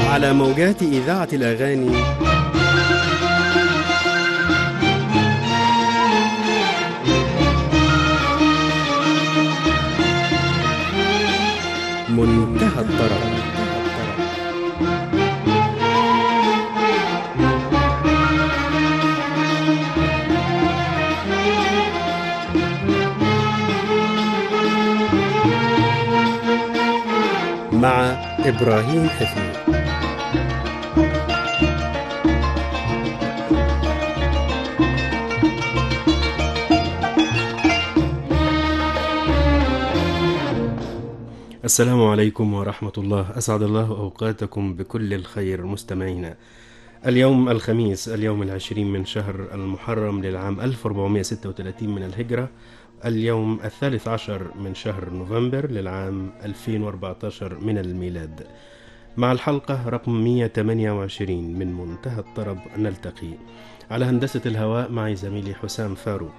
على موجات إذاعة الأغاني منتهى الطرب مع إبراهيم حفيظ السلام عليكم ورحمة الله أسعد الله أوقاتكم بكل الخير مستمعينا اليوم الخميس اليوم العشرين من شهر المحرم للعام 1436 من الهجرة اليوم الثالث عشر من شهر نوفمبر للعام 2014 من الميلاد مع الحلقة رقم 128 من منتهى الطرب نلتقي على هندسة الهواء معي زميلي حسام فاروق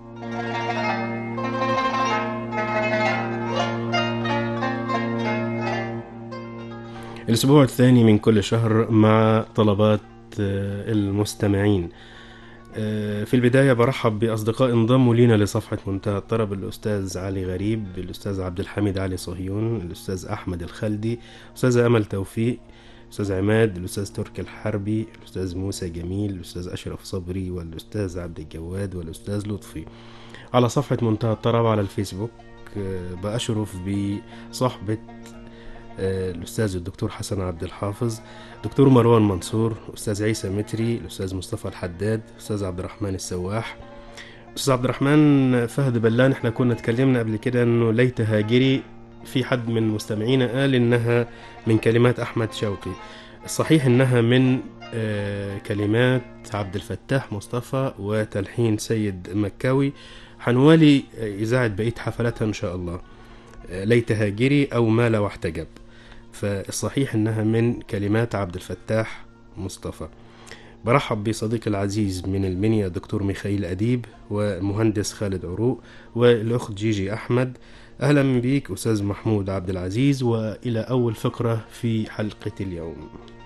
الأسبوع الثاني من كل شهر مع طلبات المستمعين في البداية برحب بأصدقاء انضموا لينا لصفحة منتهى الطرب الأستاذ علي غريب الأستاذ عبد الحميد علي صهيون الأستاذ أحمد الخلدي الأستاذ أمل توفيق الأستاذ عماد الأستاذ تركي الحربي الأستاذ موسى جميل الأستاذ أشرف صبري والأستاذ عبد الجواد والأستاذ لطفي على صفحة منتهى الطرب على الفيسبوك بأشرف بصحبة الأستاذ الدكتور حسن عبد الحافظ دكتور مروان منصور أستاذ عيسى متري الأستاذ مصطفى الحداد أستاذ عبد الرحمن السواح أستاذ عبد الرحمن فهد بلان احنا كنا اتكلمنا قبل كده انه ليت هاجري في حد من مستمعينا قال انها من كلمات احمد شوقي الصحيح انها من كلمات عبد الفتاح مصطفى وتلحين سيد مكاوي حنوالي إذاعة بقية حفلاتها إن شاء الله ليت هاجري أو مال واحتجب فالصحيح انها من كلمات عبد الفتاح مصطفى برحب بصديقي العزيز من المنيا دكتور ميخائيل أديب والمهندس خالد عروق والأخت جيجي أحمد أهلا بيك أستاذ محمود عبد العزيز وإلى أول فقرة في حلقة اليوم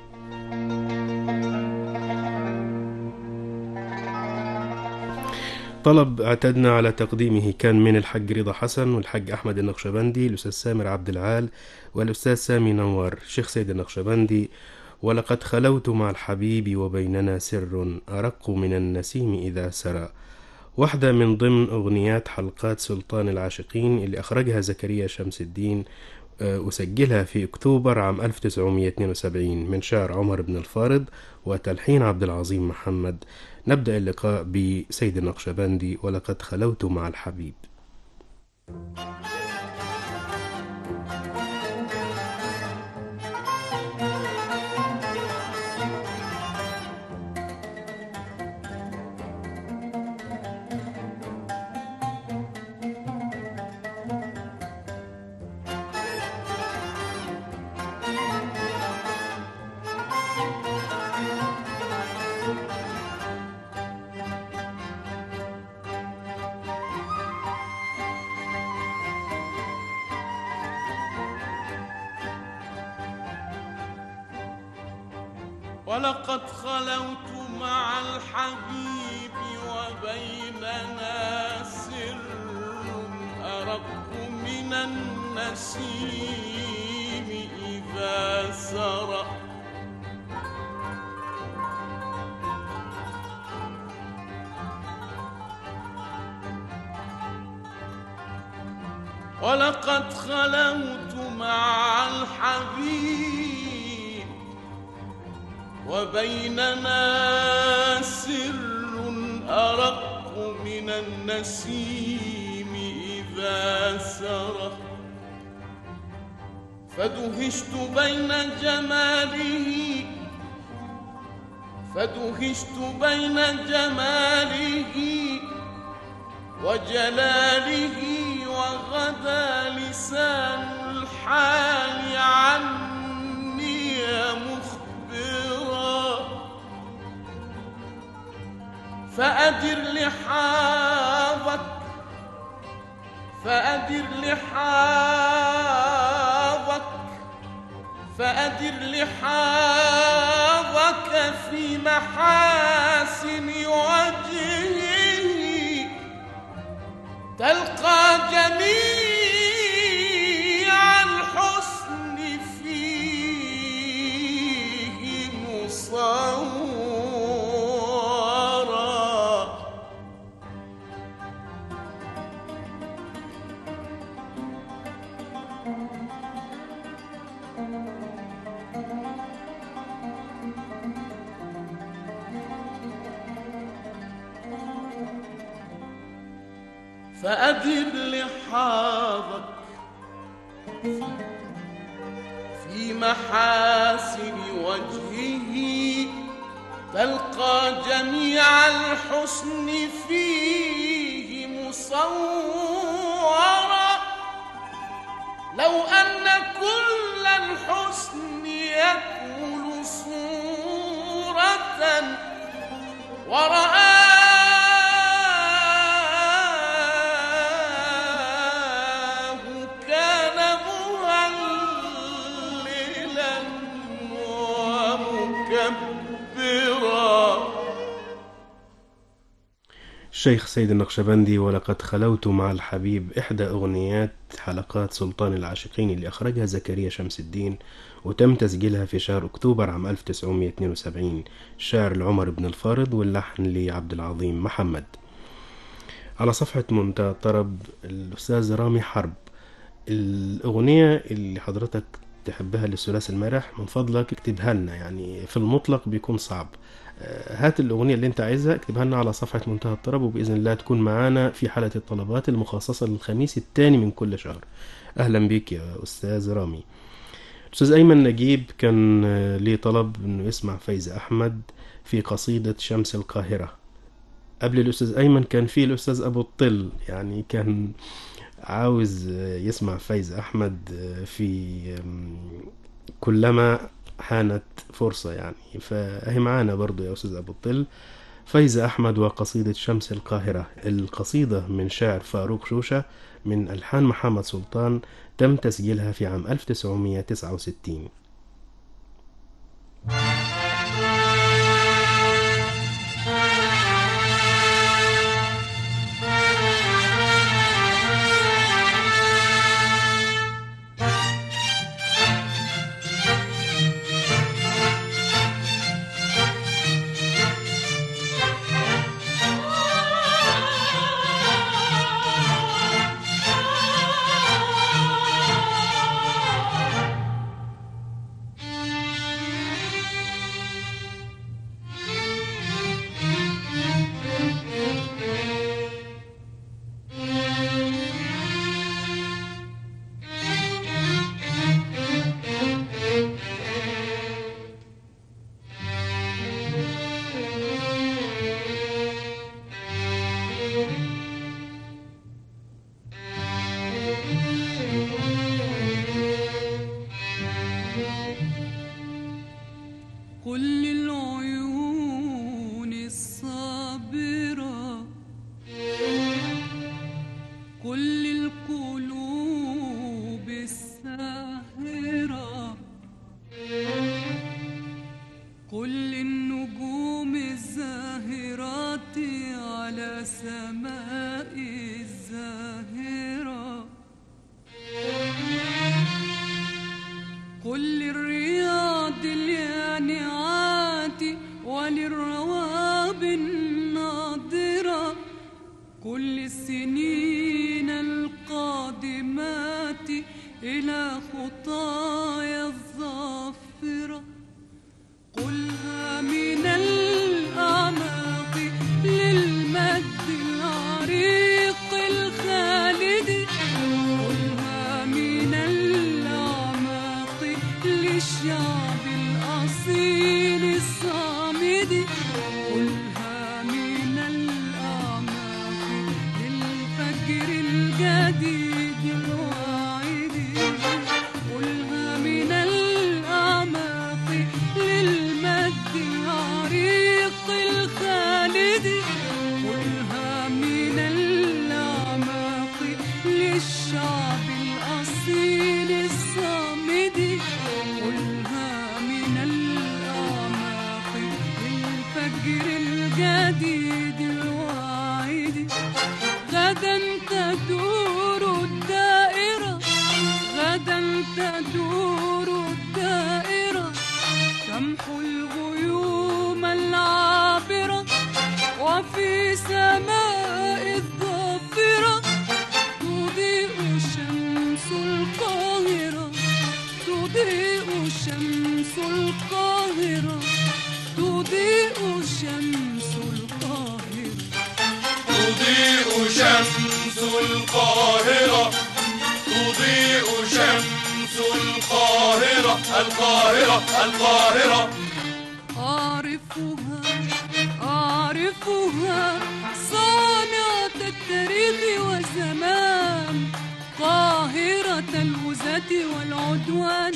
طلب اعتدنا على تقديمه كان من الحاج رضا حسن والحاج أحمد النقشبندي الأستاذ سامر عبد العال والأستاذ سامي نوار شيخ سيد النقشبندي ولقد خلوت مع الحبيب وبيننا سر أرق من النسيم إذا سرى واحدة من ضمن أغنيات حلقات سلطان العاشقين اللي أخرجها زكريا شمس الدين وسجلها في أكتوبر عام 1972 من شعر عمر بن الفارض وتلحين عبد العظيم محمد نبدأ اللقاء بسيد النقشبندي ولقد خلوت مع الحبيب ولقد خلوت مع الحبيب وبيننا سر أرق من النسيم إذا سرى ولقد خلوت مع الحبيب وبيننا سر أرق من النسيم إذا سرى فدهشت بين جماله فدهشت بين جماله وجلاله وغدا لسان الحال عني مخبرا فأدر لحاظك فأدر لحاظك فأدر لحاظك في محاسن وجهه تلقى جميع الحسن فيه مصورا فأدر لحاظك في محاسن وجهه تلقى جميع الحسن فيه مصورا لو أن كل الحسن يكمل صورة ورآه كان مهللا ومكبرا الشيخ سيد النقشبندي ولقد خلوت مع الحبيب إحدى أغنيات حلقات سلطان العاشقين اللي أخرجها زكريا شمس الدين وتم تسجيلها في شهر أكتوبر عام 1972 الشاعر العمر بن الفارض واللحن لعبد العظيم محمد على صفحة منتهى الطرب الأستاذ رامي حرب الأغنية اللي حضرتك تحبها للثلاثي المرح من فضلك اكتبها لنا يعني في المطلق بيكون صعب آه، هات الأغنية اللي أنت عايزها اكتبها لنا على صفحة منتهى الطرب وبإذن الله تكون معانا في حلقة الطلبات المخصصة للخميس الثاني من كل شهر أهلا بيك يا أستاذ رامي الأستاذ أيمن نجيب كان آه، ليه طلب إنه يسمع فايز أحمد في قصيدة شمس القاهرة قبل الأستاذ أيمن كان في الأستاذ أبو الطل يعني كان عاوز آه، يسمع فايز أحمد آه، في آم، كلما حانت فرصة يعني فهي معانا برضو يا أستاذ أبو الطل فايز أحمد وقصيدة شمس القاهرة القصيدة من شاعر فاروق شوشة من ألحان محمد سلطان تم تسجيلها في عام 1969 كل العيون الصابرة كل القلوب الساهرة كل النجوم الزاهرات على سماء الزاهره كل الرياض اليانعات وللرواب الناضرة كل السنين القادمات إلى خطايا الظافرة قلها من الأعماق للمجد العريق الخالد قلها من الأعماق للشعب الأصيل الصامد قلها من الأعماق للفجر الجديد الواعد قلها من تدور الدائرة تمحو الغيوم العابرة وفي سماء الظافرة تضيء شمس القاهرة تضيء شمس القاهرة تضيء شمس القاهرة تضيء شمس القاهرة تضيء شمس القاهرة القاهرة القاهرة أعرفها أعرفها صانعة التاريخ والزمان قاهرة الغزاة والعدوان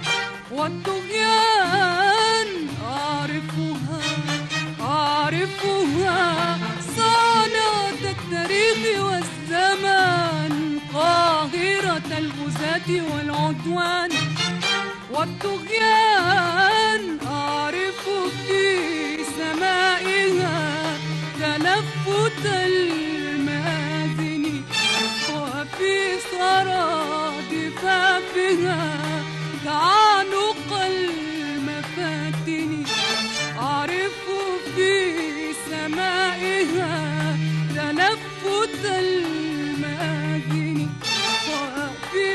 والطغيان أعرفها أعرفها صانعة التاريخ والزمان قاهرة الغزاة والعدوان والطغيان أعرف في سمائها تلفت المآذن وفي صرادفافها تعانق المفاتن أعرف في سمائها تلفت المآذن وفي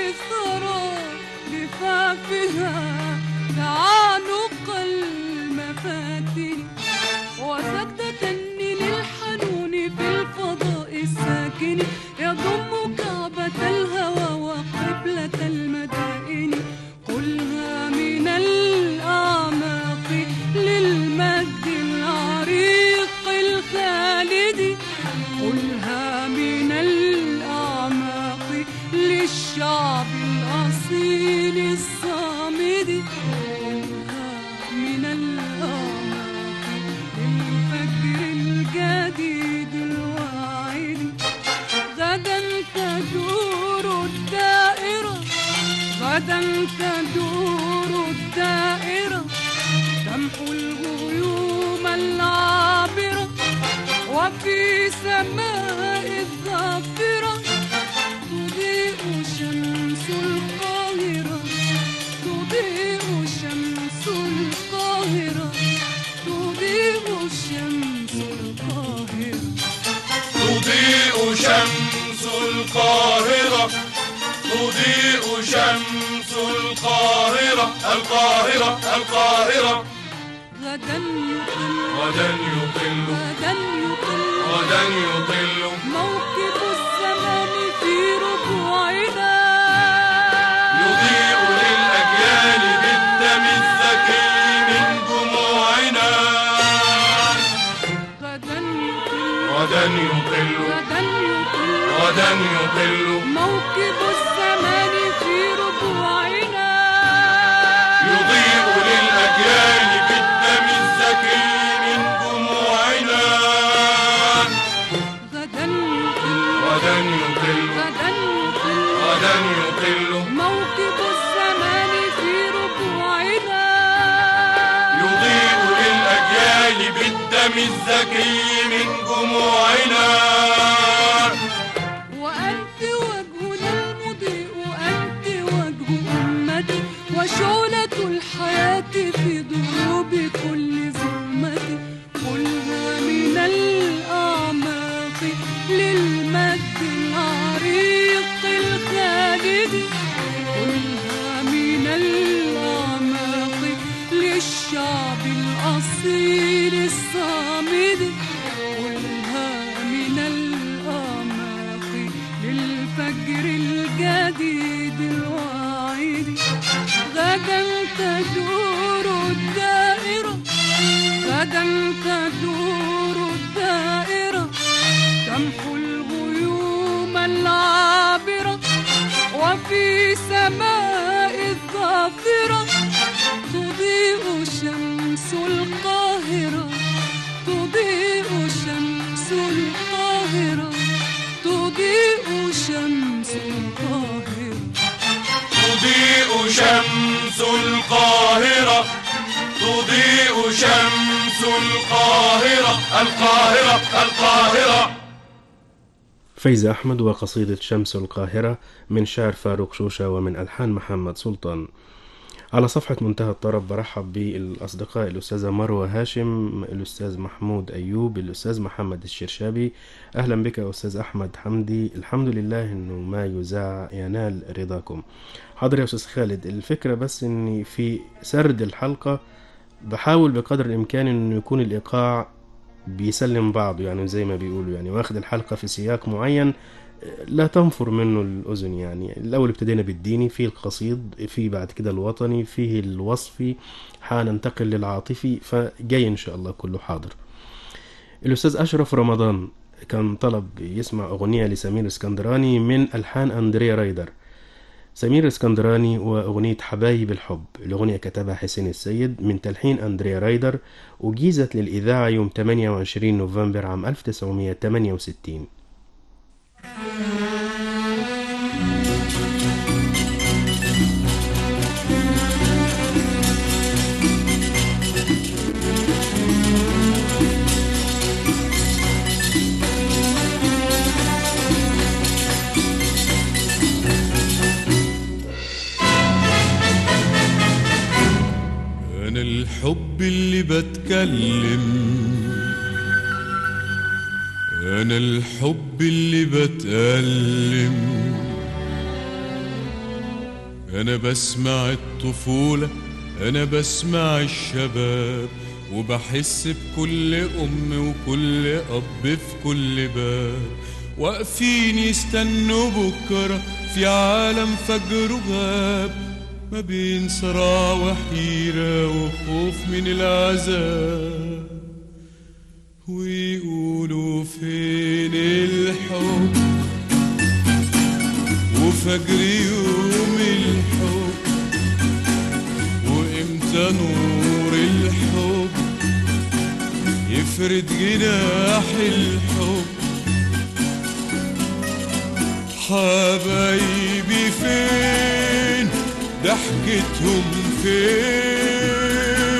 صرادفافها تعانق المفاتن وسكتة للحنون في الفضاء الساكن يضم كعبة الهوى وقبلة المدائن قلها من الأعماق للمجد العريق الخالد قلها من الأعماق للشعب الأصيل الصامد قلها من الأعماق للفجر الجديد الواعد غدا تدور الدائرة غدا تدور الدائرة تمحو الغيوم العابرة وفي سماء الظافرة تضيء شمس القاهرة تضيء شمس القاهرة تضيء شمس القاهرة تضيء شمس القاهرة تضيء شمس القاهرة القاهرة القاهرة غدا يطل غدا يطل غدا يطل غدا يطل موكب الزمان في ربوعنا يضيء للأجيال بالدم الزكي من دموعنا غدا يطل غدا يطل غدا يطل غدا يطل موكب الزمان في ربوعنا يضيء للأجيال بالدم الزكي من دموعنا غدا يطل غدا يطل غدا يطل غدا يطل موكب الزمان في ربوعنا يضيء للأجيال بالدم الزكي من دموعنا وأنت وجهنا المضيء أنت وجه أمتي وشعلة الحياة في دروب كل ظلمة كلها من الأعماق للمجد العريق الخالد كلها من الأعماق للشعب الأصيل الصامد كلها من الأعماق للفجر الجديد الواعد غدا تدور الدائرة غدا تدور الدائرة تمحو الغيوم العابرة وفي سماء الظافرة تضيء شمس القاهرة تضيء شمس القاهرة تضيء شمس القاهرة تضيء شمس القاهرة تضيء شمس القاهرة القاهرة القاهرة فايزة أحمد وقصيدة شمس القاهرة من شعر فاروق شوشة ومن ألحان محمد سلطان على صفحة منتهى الطرب برحب بالأصدقاء الأستاذة مروة هاشم الأستاذ محمود أيوب الأستاذ محمد الشرشابي أهلا بك يا أستاذ أحمد حمدي الحمد لله إنه ما يذاع ينال رضاكم حاضر يا أستاذ خالد الفكرة بس إني في سرد الحلقة بحاول بقدر الإمكان إنه يكون الإيقاع بيسلم بعضه يعني زي ما بيقولوا يعني واخد الحلقة في سياق معين لا تنفر منه الأذن يعني الأول ابتدينا بالديني فيه القصيد فيه بعد كده الوطني فيه الوصفي حننتقل للعاطفي فجاي إن شاء الله كله حاضر الأستاذ أشرف رمضان كان طلب يسمع أغنية لسمير اسكندراني من ألحان أندريا رايدر سمير اسكندراني وأغنية حبايب الحب الأغنية كتبها حسين السيد من تلحين أندريا رايدر وجيزت للإذاعة يوم 28 نوفمبر عام 1968 أنا الحب اللي بتكلم أنا الحب اللي بتألم أنا بسمع الطفولة أنا بسمع الشباب وبحس بكل أم وكل أب في كل باب واقفين يستنوا بكرة في عالم فجر غاب ما بين صراع وحيرة وخوف من العذاب ويقولوا فين الحب وفجر يوم الحب وامتى نور الحب يفرد جناح الحب حبايبي فين ضحكتهم فين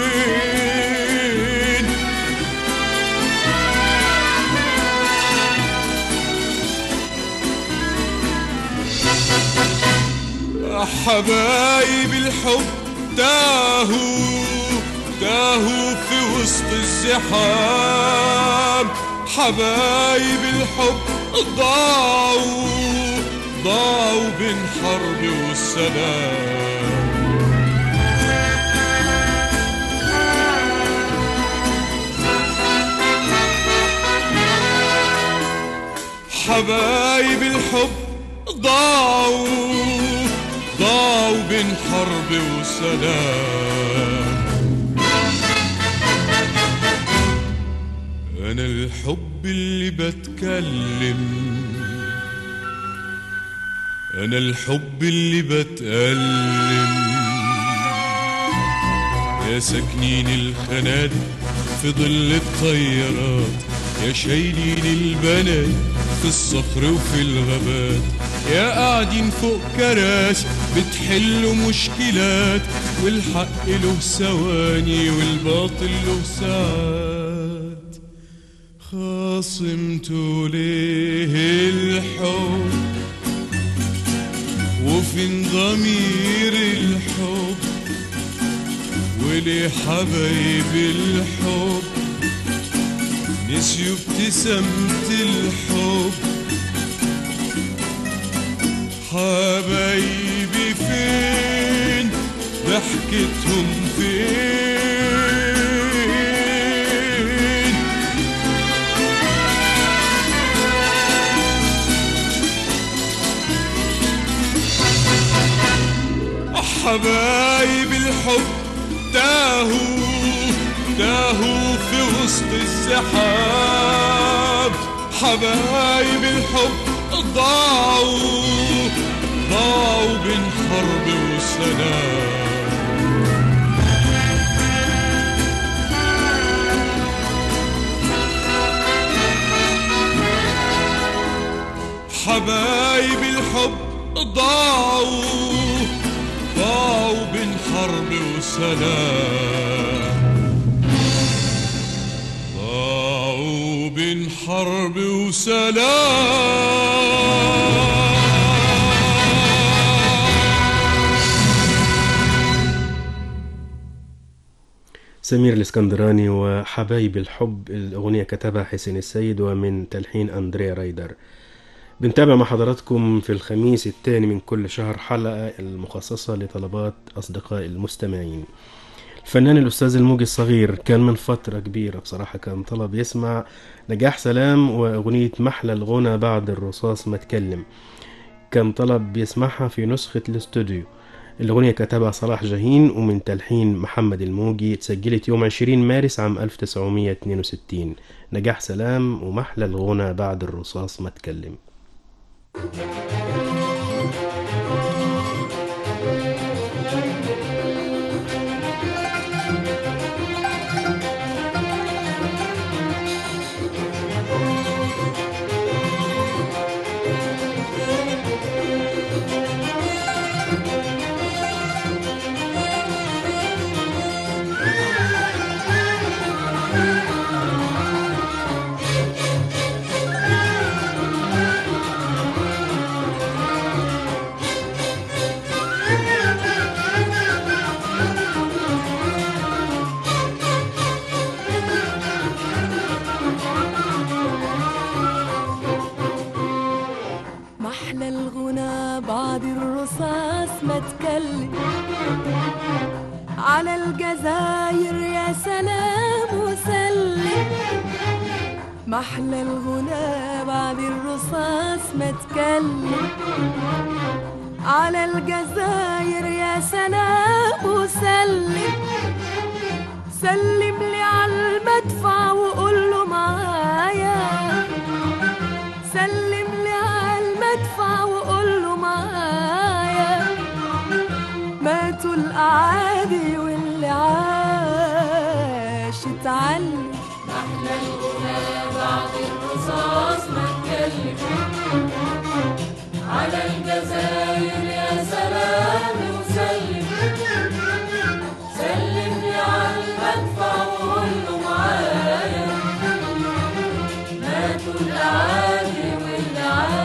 حبايب الحب تاهوا تاهوا في وسط الزحام حبايب الحب ضاعوا ضاعوا بين حرب والسلام حبايب الحب ضاعوا ضاعوا بين حرب وسلام أنا الحب اللي بتكلم أنا الحب اللي بتألم يا ساكنين الخنادق في ظل الطيارات يا شايلين البنات في الصخر وفي الغابات يا قاعدين فوق كراسي بتحلوا مشكلات والحق له ثواني والباطل له ساعات خاصمتوا ليه الحب وفين ضمير الحب وليه حبايب الحب نسيوا ابتسامة الحب حبايبي فين ضحكتهم فين حبايب الحب تاهوا تاهوا في وسط السحاب حبايب الحب ضاعوا ضاعوا بين حرب وسلام حبايب الحب ضاعوا ضاعوا بين حرب وسلام ضاعوا وبين حرب وسلام سمير الاسكندراني وحبايب الحب الأغنية كتبها حسين السيد ومن تلحين أندريا رايدر بنتابع مع حضراتكم في الخميس الثاني من كل شهر حلقة المخصصة لطلبات أصدقاء المستمعين الفنان الأستاذ الموجي الصغير كان من فترة كبيرة بصراحة كان طلب يسمع نجاح سلام وأغنية محلى الغنى بعد الرصاص ما تكلم كان طلب يسمعها في نسخة الاستوديو الأغنية كتبها صلاح جاهين ومن تلحين محمد الموجي اتسجلت يوم 20 مارس عام 1962 نجاح سلام ومحلى الغنى بعد الرصاص ما تكلم محلى الغنى بعد الرصاص ما تكلم على الجزاير يا سلام وسلم محلى الغنى بعد الرصاص ما تكلم على الجزاير يا سلام وسلم سلم لي على المدفع وقول له معايا سلم لي على المدفع وقول له معايا ماتوا الاعادي واللي عاش اتعلم احلى الغنى بعد الرصاص ما اتكلم على الجزاير يا سلام وسلم سلم لي على المدفع وقول له معايا ماتوا الاعادي واللي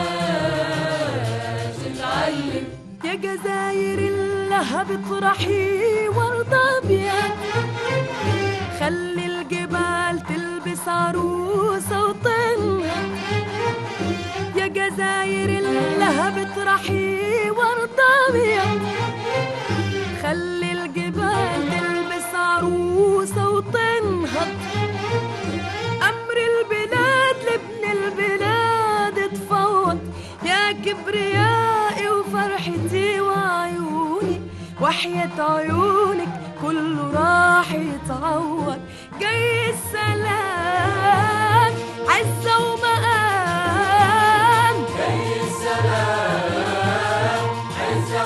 عاش اتعلم يا جزاير اللهب اطرحي ورد ابيض خلي الجبال تلبس عروسه وطنها يا جزاير اللهب اطرحي ورد ابيض خلي الجبال تلبس عروسه وتنهض امر البلاد لابن البلاد اتفوض يا كبريائي وفرحتي وعيوني وحياة عيونك كله راح يتعوض جاي السلام عزة ومقام جاي السلام عزة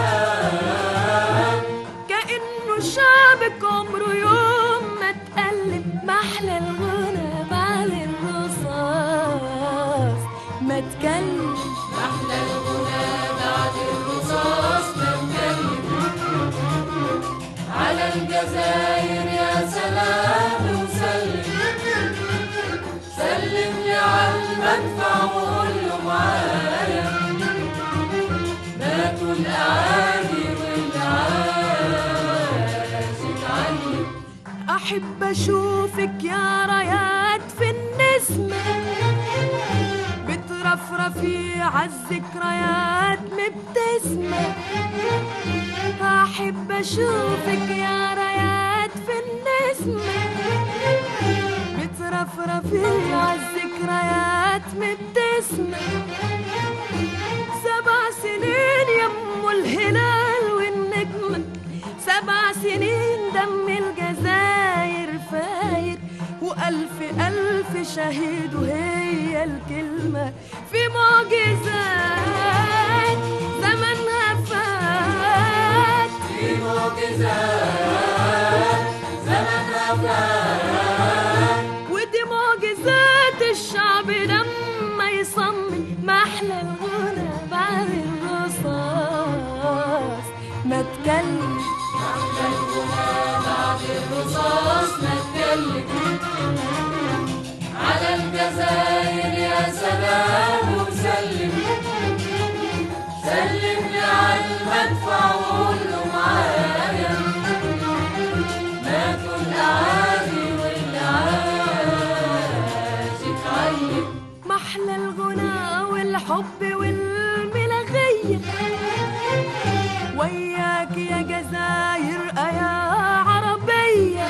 ومقام كأنه شعبك عمره يوم ما تقلب محلى الغنى بعد الرصاص ما تكلم محلى الغنى بعد الرصاص ما تكلم على الجزاير يا سلام وسلم سلم لي على المدفع وقول له معايا ماتوا الاعادي واللي عاش اتعلم احب اشوفك يا رايات في النسمه بترفرفي عالذكريات مبتسمه احب اشوفك يا رايات في النسمه بترفرفي عالذكريات مبتسمه سبع سنين يم الهلال والنجمة سبع سنين دم الجزاير فاير وألف ألف شهيد وهي الكلمة في معجزات زمنها فات في معجزات زمنها فات ودي معجزات الشعب لما يصمم محلى الغنى بعد الرصاص ما تكلم محلى الغنى بعد الرصاص ما تكلم على الجزائر يا سلام وسلم سلم لي على المدفع وقول له معايا ماتوا الاعادي واللي عاش اتعلم محلى الغنى والحب والملغية وياك يا جزاير يا عربية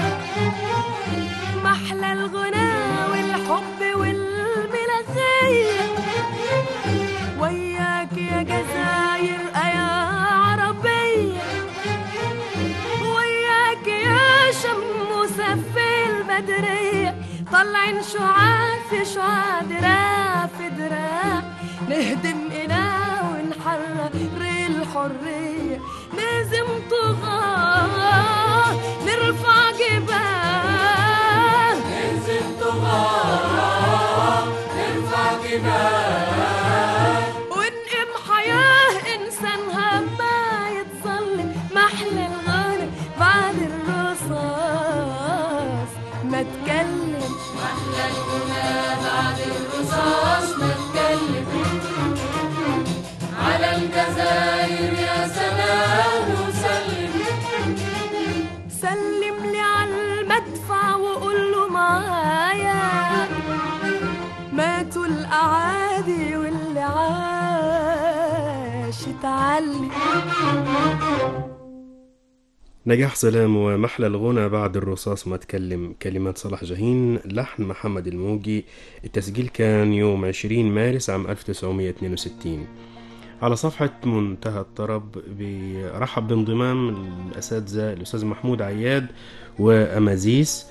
محلى الغنى والحب والملغية وياك يا جزاير يا عربية وياك يا شموسة في البدرية طلعين شعاع في شعاع دراع في دراع نهدم إله ونحرر الحرية لازم طغاة نرفع جبال لازم طغاة نرفع جبال ونقم حياة إنسانها ما يتظلم محلى الغنى بعد الرصاص ما تكلم محلى الغنى بعد الرصاص ما تكلم على الجزائر يا سلام وسلم سلم لي على المدفع وقول له معايا ماتوا الأعادي واللي عاش اتعلم نجاح سلام ومحلى الغنى بعد الرصاص ما تكلم كلمات صلاح جاهين لحن محمد الموجي التسجيل كان يوم 20 مارس عام 1962 على صفحة منتهى الطرب برحب بانضمام الأساتذة الأستاذ محمود عياد وأمازيس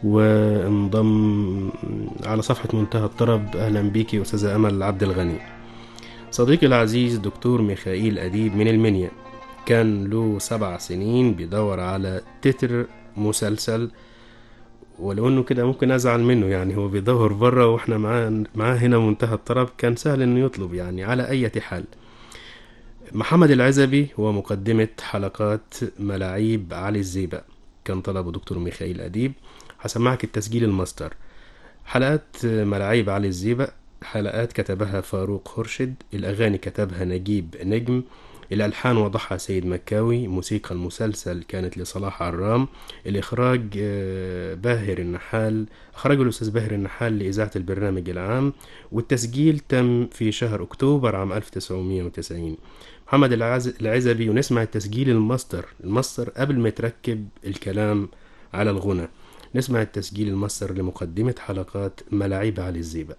وانضم على صفحة منتهى الطرب أهلا بيكي أستاذة أمل عبد الغني صديقي العزيز دكتور ميخائيل أديب من المنيا كان له سبع سنين بيدور على تتر مسلسل ولو انه كده ممكن ازعل منه يعني هو بيدور بره واحنا معاه معاه هنا منتهى الطرب كان سهل انه يطلب يعني على اي حال محمد العزبي هو مقدمة حلقات ملاعيب علي الزيبق كان طلبه دكتور ميخائيل أديب هسمعك التسجيل الماستر حلقات ملاعيب علي الزيبق حلقات كتبها فاروق خرشد الأغاني كتبها نجيب نجم الألحان وضعها سيد مكاوي موسيقى المسلسل كانت لصلاح عرام الإخراج آه، باهر النحال أخرجه الأستاذ باهر النحال لإذاعة البرنامج العام والتسجيل تم في شهر أكتوبر عام 1990 محمد العز- العزبي ونسمع التسجيل الماستر الماستر قبل ما يتركب الكلام على الغنى نسمع التسجيل الماستر لمقدمة حلقات ملاعيب علي الزيبق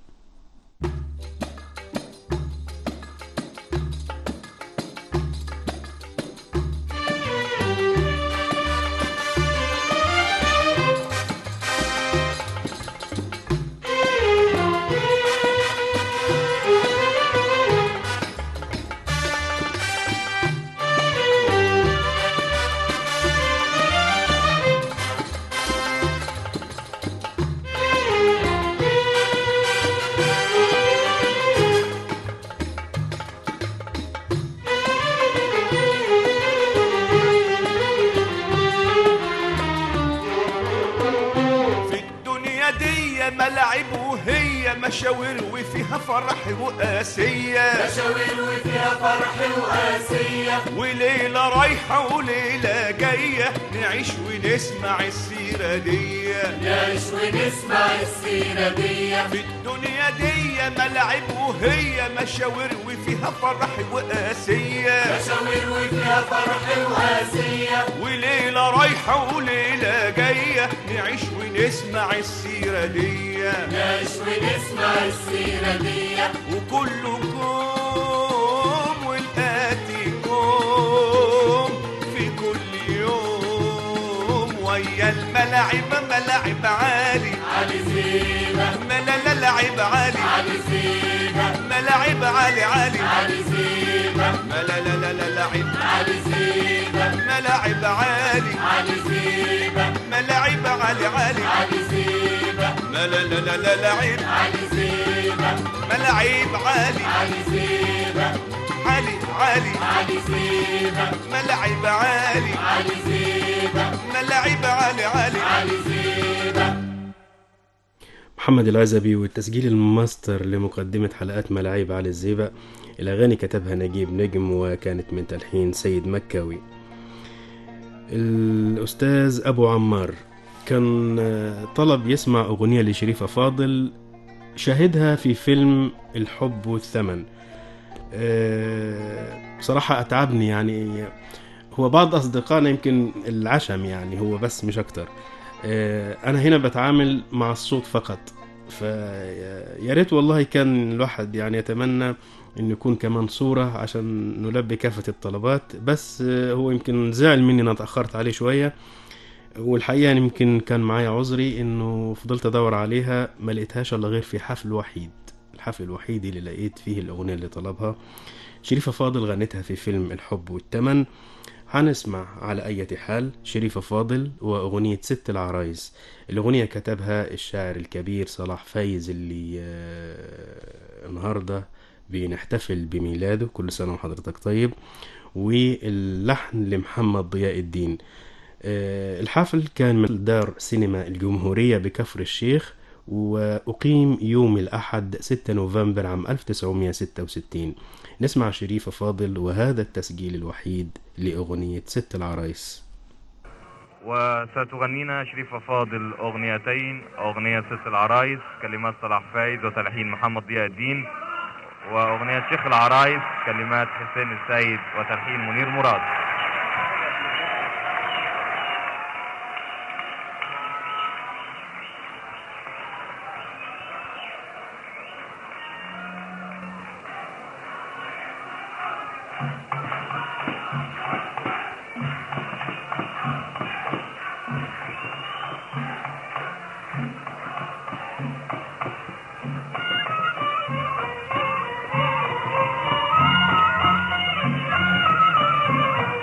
في الدنيا دي ملاعب وهي مشاوير وفيها فرح وقاسية مشاوير وفيها فرح وقاسية وليلة رايحة وليلة جاية نعيش ونسمع السيرة دي نعيش ونسمع السيرة دي في الدنيا دي ملاعب وهي مشاوير وفيها فرح وقاسية مشاوير وفيها فرح وقاسية وليلة رايحة وليلة جاية نعيش ونسمع السيرة دي نعيش ونسمع السيرة دي وكلكم والآتيكم في كل يوم ويا الملاعب ملاعب عالي علي زينة ملا لعب عالي علي زينة ملاعب عالي عالي علي زينة ملا لا لا لا لعب علي زينة ملاعب عالي علي زينة ملاعب عالي عالي علي زينة ملا لا لا لا لعب علي زينة ملاعب عالي علي زينة عالي عالي علي زينة ملاعب عالي علي زينة ملاعب عالي عالي علي زينة محمد العزبي والتسجيل الماستر لمقدمة حلقات ملاعيب علي الزيبق الأغاني كتبها نجيب نجم وكانت من تلحين سيد مكاوي الأستاذ أبو عمار كان آه، طلب يسمع أغنية لشريفة فاضل شاهدها في فيلم الحب والثمن آه، بصراحة أتعبني يعني هو بعض أصدقائنا يمكن العشم يعني هو بس مش أكتر آه، أنا هنا بتعامل مع الصوت فقط فيا ريت والله كان الواحد يعني يتمنى انه يكون كمان صورة عشان نلبي كافة الطلبات بس آه، هو يمكن زعل مني انا اتأخرت عليه شوية والحقيقة يعني يمكن كان معايا عذري انه فضلت ادور عليها ما لقيتهاش الا غير في حفل وحيد الحفل الوحيد اللي لقيت فيه الاغنية اللي طلبها شريفة فاضل غنتها في فيلم الحب والتمن هنسمع على أي حال شريفة فاضل وأغنية ست العرايس الأغنية كتبها الشاعر الكبير صلاح فايز اللي آه، النهاردة بنحتفل بميلاده كل سنة وحضرتك طيب واللحن لمحمد ضياء الدين آه، الحفل كان من دار سينما الجمهورية بكفر الشيخ وأقيم يوم الأحد 6 نوفمبر عام 1966 نسمع شريفة فاضل وهذا التسجيل الوحيد لأغنية ست العرايس وستغنينا شريفة فاضل أغنيتين أغنية ست العرايس كلمات صلاح فايز وتلحين محمد ضياء الدين وأغنية شيخ العرايس كلمات حسين السيد وتلحين منير مراد Thank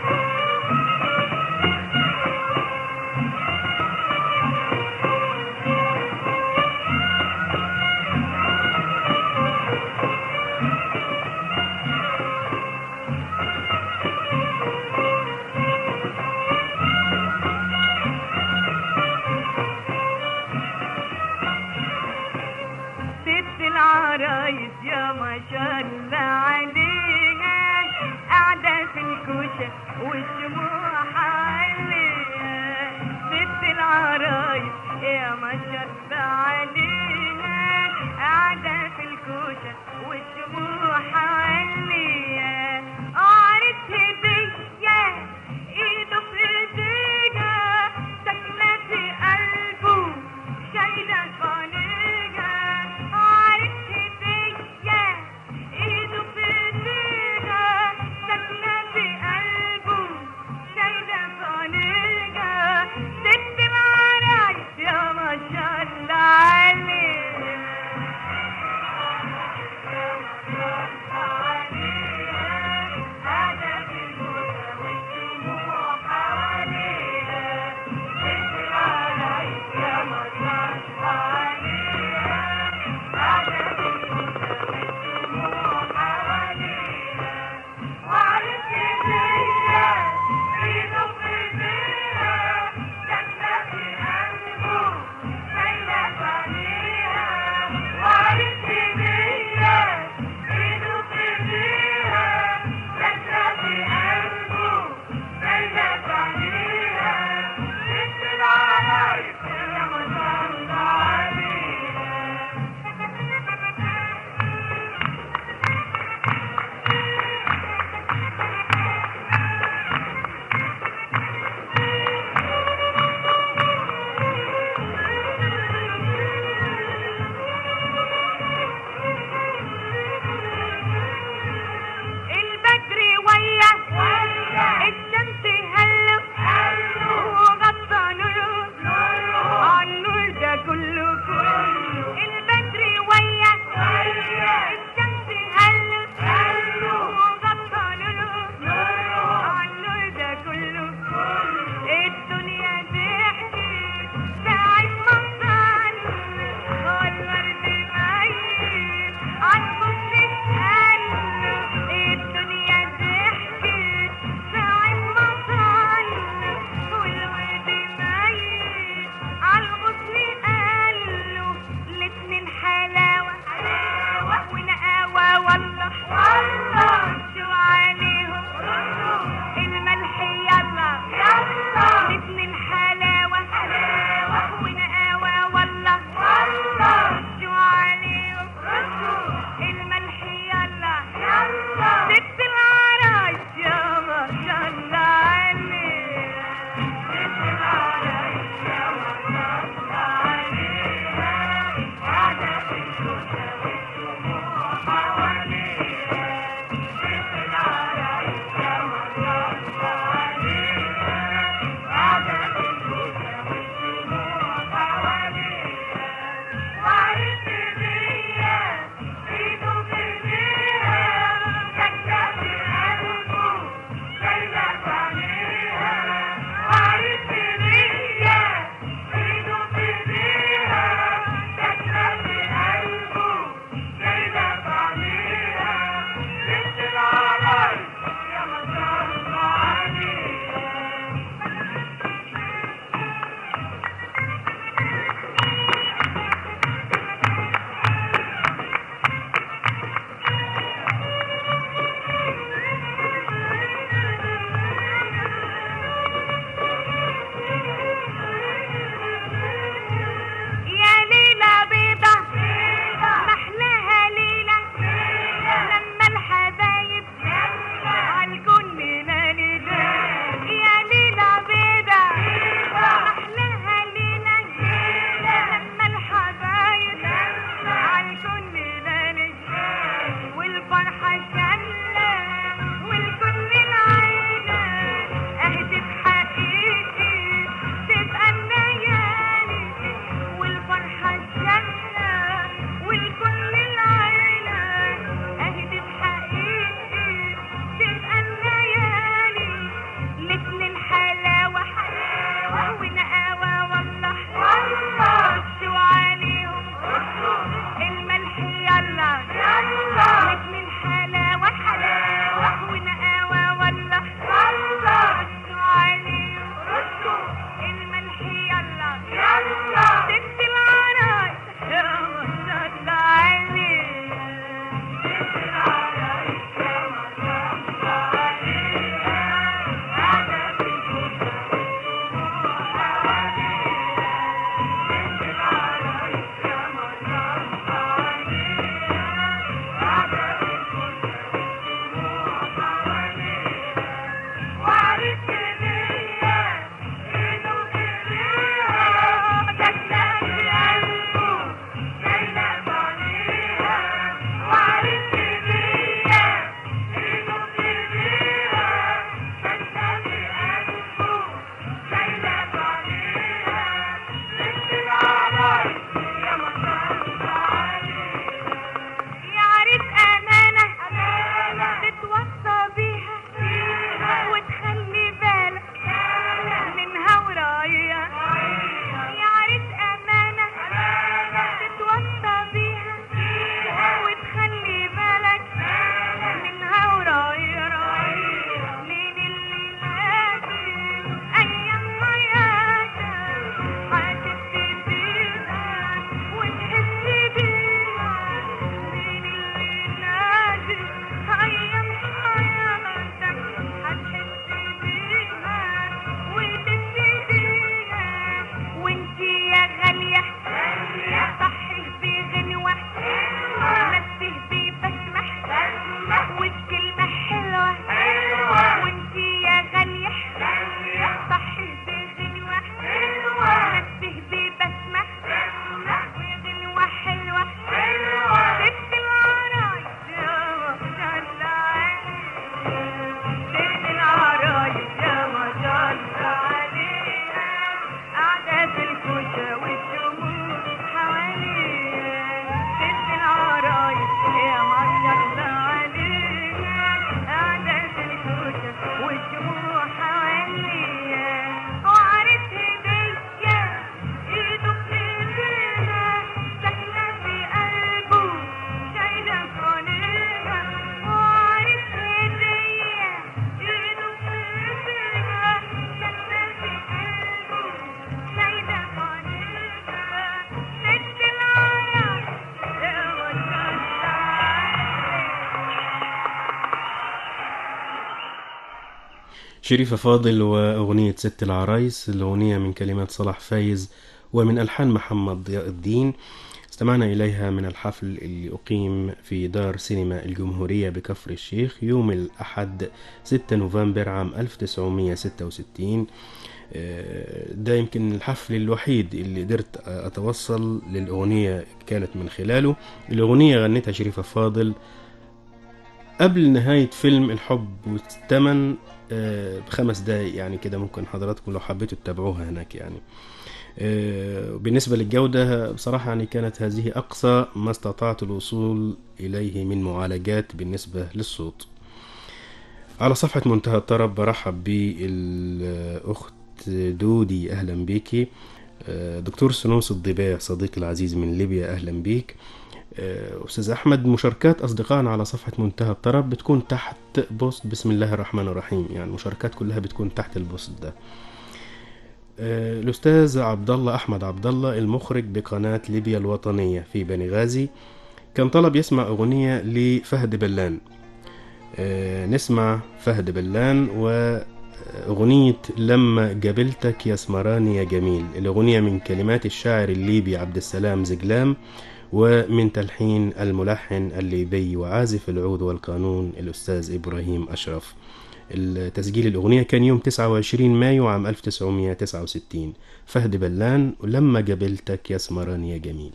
شريفة فاضل وأغنية ست العرايس الأغنية من كلمات صلاح فايز ومن ألحان محمد ضياء الدين استمعنا إليها من الحفل اللي أقيم في دار سينما الجمهورية بكفر الشيخ يوم الأحد 6 نوفمبر عام 1966 آه، ده يمكن الحفل الوحيد اللي قدرت أتوصل للأغنية كانت من خلاله الأغنية غنتها شريفة فاضل قبل نهاية فيلم الحب والثمن آه، بخمس دقايق يعني كده ممكن حضراتكم لو حبيتوا تتابعوها هناك يعني آه، بالنسبة للجودة بصراحة يعني كانت هذه أقصى ما استطعت الوصول إليه من معالجات بالنسبة للصوت على صفحة منتهى الطرب برحب بالأخت دودي أهلا بيكي آه، دكتور سنوس الضباع صديقي العزيز من ليبيا أهلا بيك آه، أستاذ أحمد مشاركات أصدقائنا على صفحة منتهى الطرب بتكون تحت بوست بسم الله الرحمن الرحيم يعني المشاركات كلها بتكون تحت البوست ده آه، الأستاذ عبد الله أحمد عبد الله المخرج بقناة ليبيا الوطنية في بني غازي كان طلب يسمع أغنية لفهد بلان آه، نسمع فهد بلان وأغنية لما قابلتك يا سمراني يا جميل الأغنية من كلمات الشاعر الليبي عبد السلام زجلام ومن تلحين الملحن الليبي وعازف العود والقانون الأستاذ إبراهيم أشرف التسجيل الأغنية كان يوم 29 مايو عام 1969 فهد بلان ولما قابلتك يا سمران يا جميل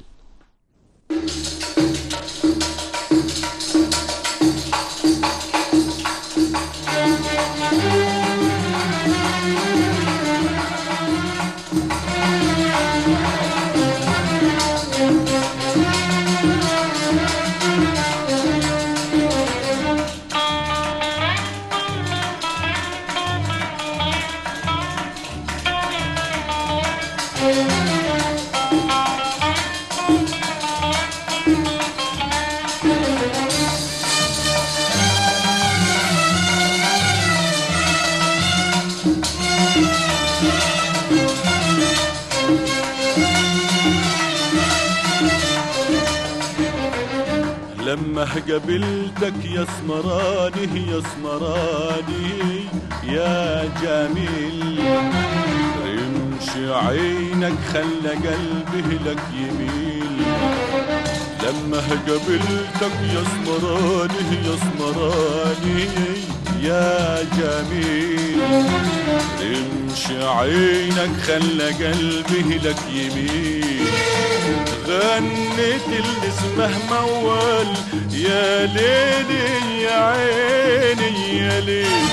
لما قابلتك يا سمراني يا سمراني يا جميل رمش عينك خلى قلبي لك يميل لما قابلتك يا سمراني يا سمراني يا جميل رمش عينك خلى قلبي لك يميل غنت اللي اسمه موال يا ليلي يا عيني يا ليل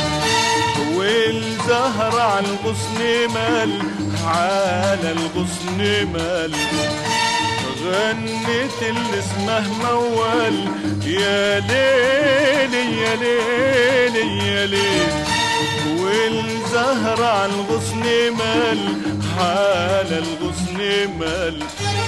والزهر على الغصن مال على الغصن مال غنت اللي اسمه موال يا ليلي يا ليلي يا ليل والزهر على الغصن مال على الغصن مال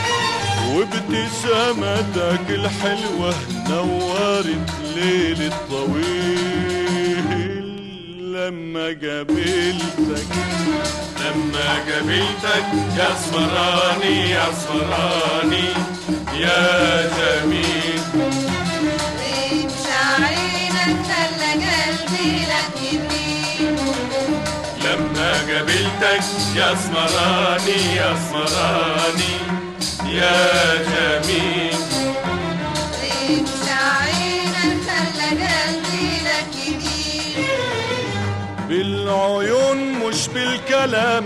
وابتسامتك الحلوة نورت ليل الطويل لما قابلتك لما قابلتك يا سمراني يا سمراني يا جميل رمش عينك خلى قلبي لك يميل لما قابلتك يا سمراني يا سمراني يا جميل رمش عينك خلى قلبي لك يميل بالعيون مش بالكلام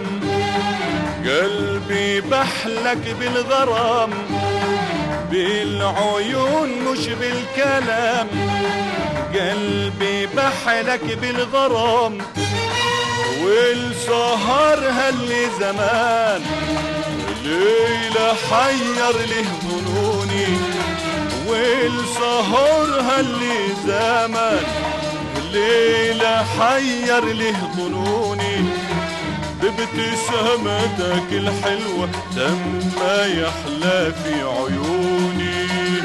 قلبي بحلك بالغرام بالعيون مش بالكلام قلبي بحلك بالغرام والسهر هاللي زمان ليلة حير له ظنوني والسهر هاللي زمان ليلة حير له ظنوني بابتسامتك الحلوة لما يحلى في عيوني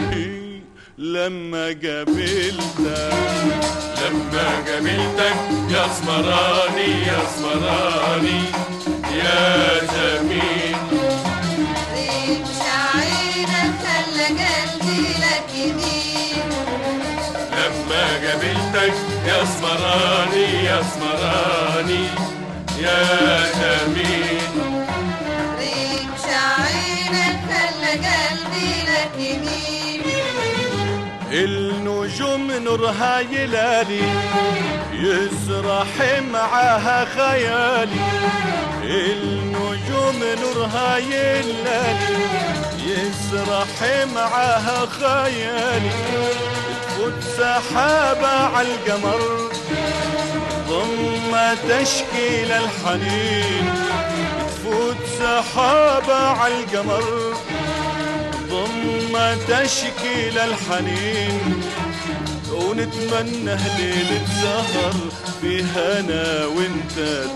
لما قابلتك لما قابلتك يا سمراني يا سمراني يا جميل رمش عينك خلى قلبي لك يميل لما قابلتك يا اسمراني يا اسمراني يا جميل ريش عينك خلى قلبي لك يميل النجوم نورها يلالي يسرح معاها خيالي النجوم نورها يلالي يسرح معاها خيالي تفوت سحابة عالقمر ضم تشكيل الحنين تفوت سحابة عالقمر ضم تشكيل الحنين ونتمنى ليلة سهر فيها انا وانت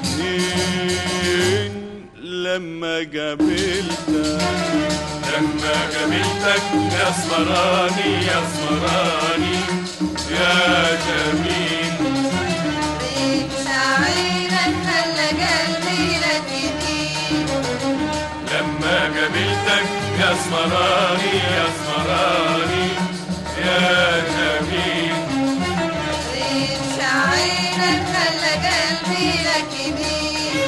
اتنين لما قابلتك لما قابلتك يا اسمراني يا اسمراني يا جميل ريش عينك خلى قلبي لك يميل لما قابلتك يا اسمراني يا اسمراني يا جميل ريش عينك خلى قلبي لك يميل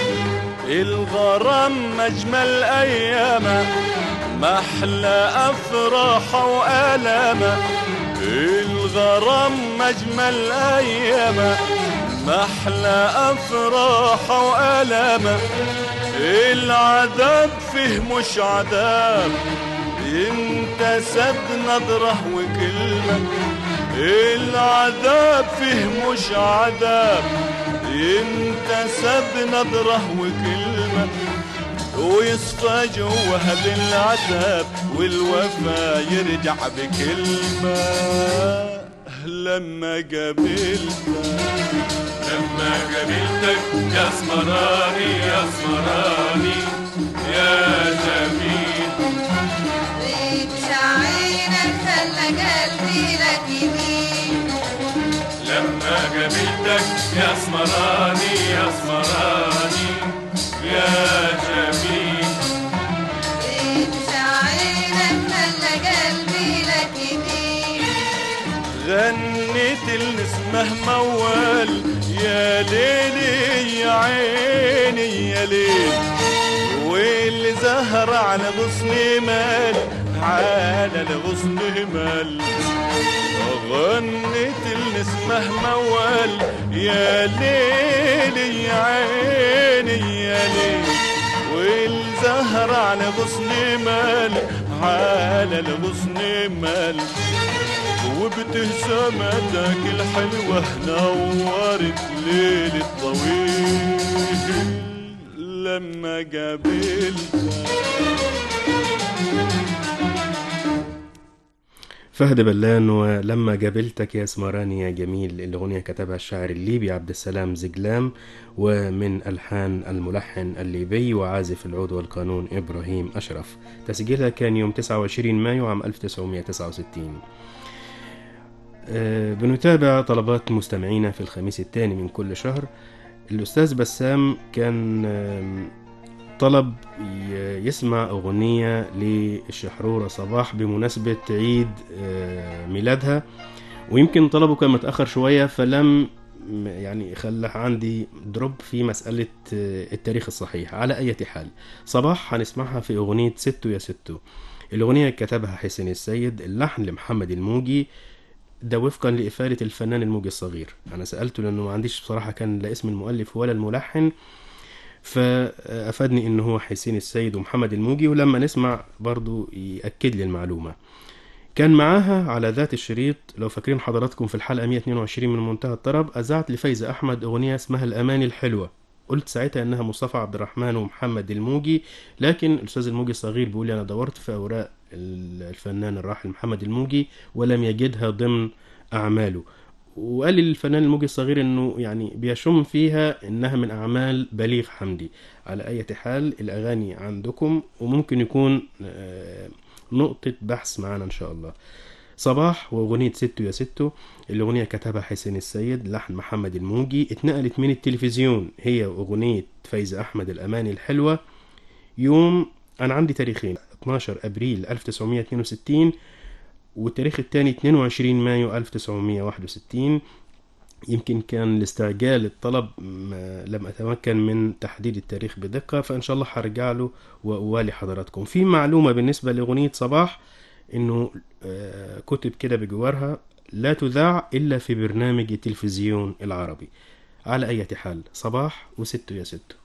الغرام مجمل ايامه محلى افراح والامه الغرام مجمل ايامه محلى افراح والامه العذاب فيه مش عذاب انت سب نظره وكلمه العذاب فيه مش عذاب انت سب نظره وكلمة ويصفى جوه بالعذاب والوفا يرجع بكلمة لما قابلتك لما قابلتك يا اسمراني يا اسمراني يا جميل ريش عينك خلى قلبي لك يميل لما قابلتك يا اسمراني يا اسمراني يا جميل ريش عينك خلى قلبي لك يميل غنيت اللي اسمه موال يا ليلي يا عيني يا ليل واللي زهر على غصن مال على الغصن مال غنيت اللي اسمه موال يا ليلي يا عيني يا ليل والزهر على غصن مال على الغصن مال وبابتسامتك الحلوة نورت ليل الطويل لما قابلتك فهد بلان ولما قابلتك يا اسمراني يا جميل الأغنية كتبها الشاعر الليبي عبد السلام زجلام ومن ألحان الملحن الليبي وعازف العود والقانون إبراهيم أشرف تسجيلها كان يوم 29 مايو عام 1969 آه، بنتابع طلبات مستمعينا في الخميس الثاني من كل شهر الأستاذ بسام كان آم، طلب ي- يسمع أغنية للشحرورة صباح بمناسبة عيد آه، ميلادها ويمكن طلبه كان متأخر شوية فلم م- يعني خلى عندي دروب في مسألة آه، التاريخ الصحيح على أي حال صباح هنسمعها في أغنية ستو يا ستو الأغنية كتبها حسين السيد اللحن لمحمد الموجي ده وفقا لإفادة الفنان الموجي الصغير أنا سألته لأنه ما عنديش بصراحة كان لا اسم المؤلف ولا الملحن فأفادني إن هو حسين السيد ومحمد الموجي ولما نسمع برضو يأكد لي المعلومة كان معاها على ذات الشريط لو فاكرين حضراتكم في الحلقة 122 من منتهى الطرب أذاعت لفايزة أحمد أغنية اسمها الأماني الحلوة قلت ساعتها إنها مصطفى عبد الرحمن ومحمد الموجي لكن الأستاذ الموجي الصغير بيقول لي أنا دورت في أوراق الفنان الراحل محمد الموجي ولم يجدها ضمن أعماله وقال لي الفنان الموجي الصغير انه يعني بيشم فيها انها من اعمال بليغ حمدي على اي حال الاغاني عندكم وممكن يكون آه، نقطة بحث معانا ان شاء الله صباح واغنية ستو يا ستو الاغنية كتبها حسين السيد لحن محمد الموجي اتنقلت من التلفزيون هي واغنية فايزة احمد الاماني الحلوة يوم انا عندي تاريخين 12 ابريل 1962 والتاريخ الثاني 22 مايو 1961 يمكن كان لاستعجال الطلب ما لم أتمكن من تحديد التاريخ بدقة فإن شاء الله هرجع له وأوالي حضراتكم في معلومة بالنسبة لأغنية صباح إنه آه، كتب كده بجوارها لا تذاع إلا في برنامج التلفزيون العربي على أي حال صباح وستو يا ستو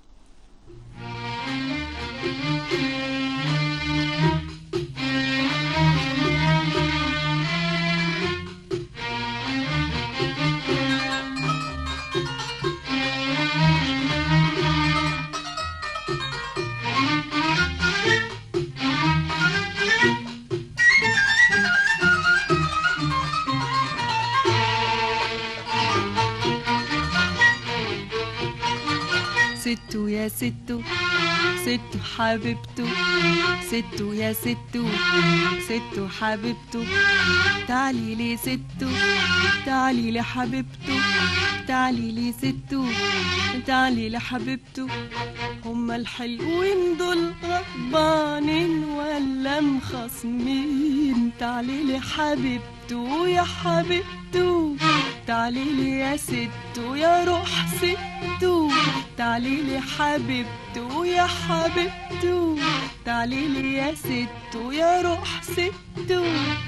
ستو يا ستو ستو حبيبتو ستو يا ستو ستو حبيبتو تعالي لي ستو تعالي لي حبيبتو تعالي لي ستو تعالي لي حبيبتو هما الحلوين دول غضبانين ولا مخصمين تعالي لي حبيبتو يا حبيبتو تعالي لي يا ستو يا روح ستو تعالي لي حبيبتو يا حبيبتو تعالي لي يا ستو يا روح ستو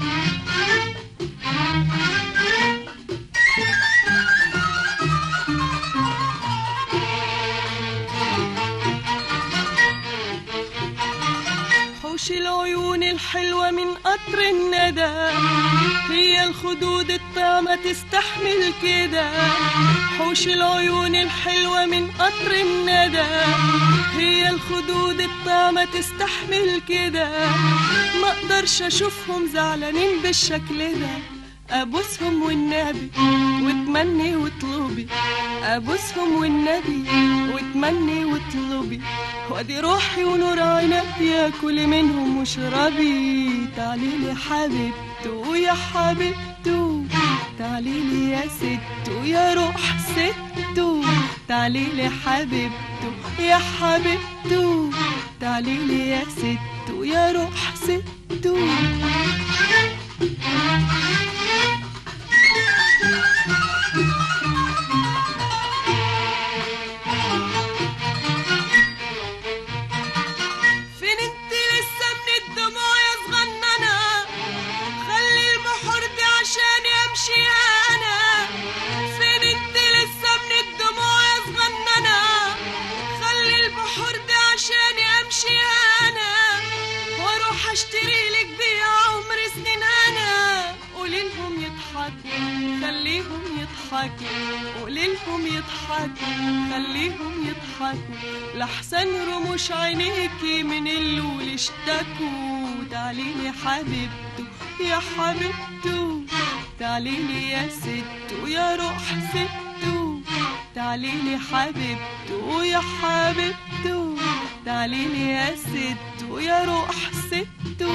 حوش العيون الحلوة من قطر الندى هي الخدود الطعمة تستحمل كده حوش العيون الحلوة من قطر الندى هي الخدود الطعمة تستحمل كده ما اقدرش اشوفهم زعلانين بالشكل ده ابوسهم والنبي واتمني واطلبي ابوسهم والنبي واتمني واطلبي وادي روحي ونور عينيا كلي منهم واشربي تعالي لي حبيبتو يا حبيبتو تعالي لي يا ستو يا روح ستو تعالي لي حبيبتو يا حبيبتو تعالي لي يا ستو يا روح ستو فين انت لسه من الدموع يا صغننة خلي البحور دي عشان امشي انا فين انت لسه من الدموع يا صغننة خلي البحور دي عشان امشي انا واروح اشتري لك بيها عمر سنين انا قولي لهم يضحكوا خليهم يضحكوا قولي لهم يضحكوا خليهم يضحكوا لحسن رموش عينيكي من اللول اشتكوا تعالي لي حبيبتو يا حبيبتو تعالي لي يا ستو يا روح ستو تعالي لي حبيبتو يا حبيبتو تعالي لي يا ستو يا روح ستو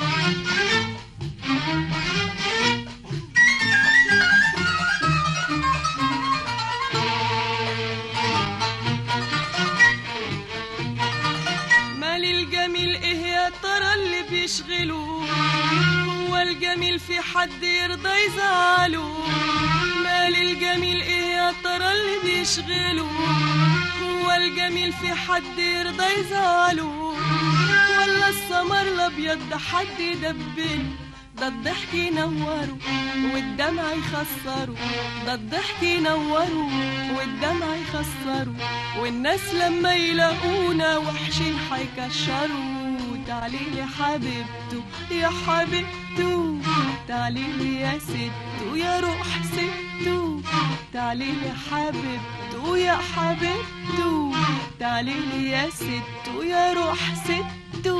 مال الجميل ايه يا ترى اللي بيشغله هو الجميل في حد يرضى يزعله مال الجميل ايه يا ترى اللي بيشغله هو الجميل في حد يرضى يزعله ولا السمر الابيض ده حد يدبله ده الضحك ينوره والدمع يخسره ده الضحك ينوره والدمع يخسره والناس لما يلاقونا وحشين حيكشروا تعالي لي حبيبتو يا حبيبتو تعالي لي يا ستو يا روح ستو تعالي لي حبيبتو يا حبيبتو تعالي لي يا ستو يا روح ستو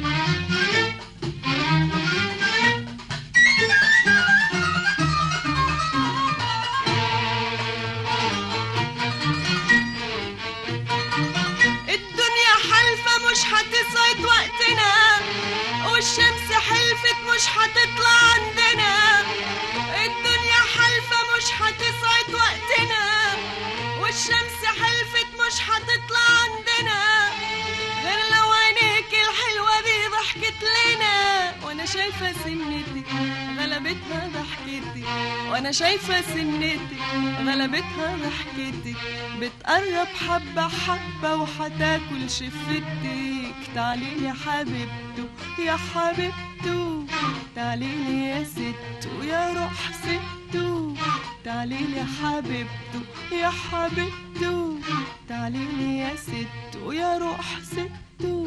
الدنيا حلفة مش هتسعد وقتنا والشمس حلفت مش هتطلع عندنا الدنيا حلفة مش هتسعد وقتنا والشمس حلفت مش هتطلع عندنا غير لو عينيك الحلوة دي ضحكت لنا وانا شايفة سنتك غلبتها ضحكتك وانا شايفة سنتك غلبتها ضحكتك بتقرب حبة حبة وحتاكل شفتك تعالي يا حبيبته يا حبيبته تعالي لي يا ست ويا روح ستو تعالي لي يا حبيبته يا حبيبته تعالي لي يا ست ويا روح ستو